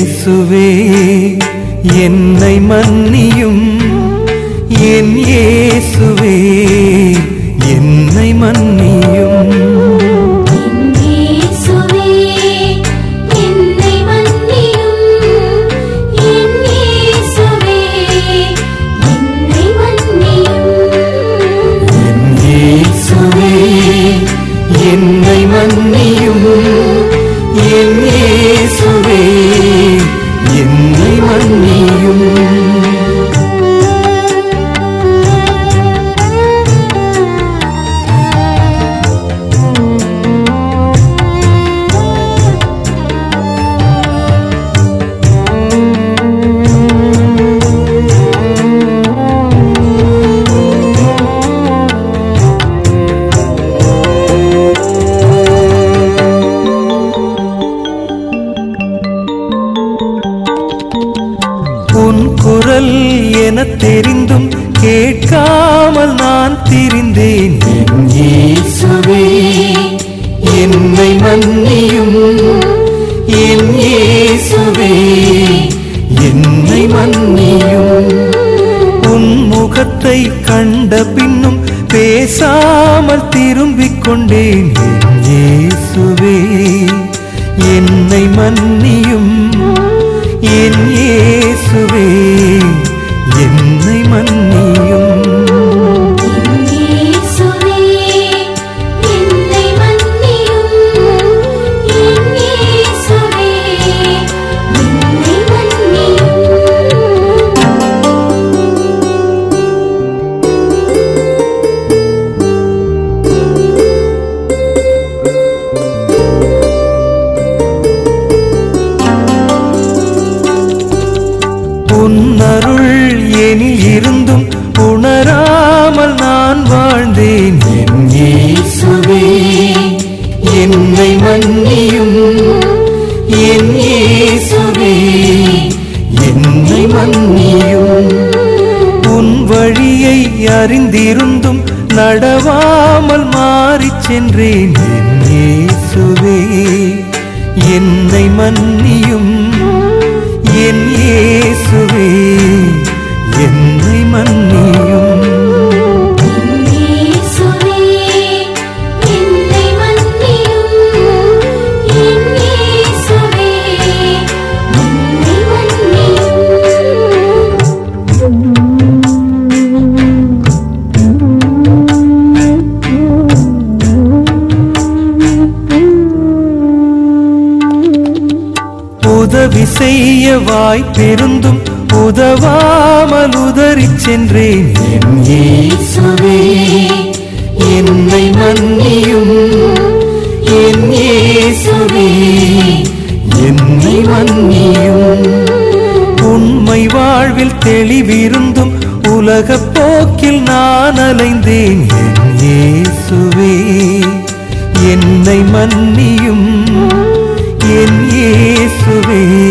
இயேசுவே என்னை மன்னியும் என் இயேசுவே என்னை மன்னியும் இயேசுவே என்னை மன்னியும் என் இயேசுவே என்னை மன்னியும் என் இயேசுவே என்னை மன்னியும் என் இயேசுவே என்னை மன்னியும் உன் குரல் என தெரிந்தும் கேட்காமல் நான் திரிந்தேன் என் இயேசுவே என்னை மன்னியும் என் இயேசுவே என்னை மன்னியும் உன் முகத்தை கண்ட பின்னும் பேசாமல் திரும்பிக் கொண்டேன் என் இயேசுவே என்னை மன்னியும் என் இயேசுவே என்னை மன்னியும் இயேசுவே என்னை மன்னியும் என் இயேசுவே என்னை மன்னியும் உன்னருள் எனில் இருந்தும் உணராமல் நான் வாழ்ந்தேன் என் இயேசுவே என்னை மன்னியும் என் இயேசுவே என்னை மன்னியும் உன் வழியை அறிந்திருந்தும் நடவாமல் மாறிச் சென்றேன் என் இயேசுவே என்னை மன்னியும் என் இயேசுவே என்னை மன்னியும் இயேசுவே என்னை மன்னியும் என் இயேசுவே என்னை மன்னியும் உதவி செய்ய வாய்ப்பிருந்தும் உதவாமல் உதறிச் சென்றேன் என் இயேசுவே என்னை மன்னியும் என் இயேசுவே என்னை மன்னியும் உண்மை வாழ்வில் தெளிவிருந்தும் உலகப் போக்கில் நான் அலைந்தேன் என் இயேசுவே என்னை மன்னியும் என் இயேசுவே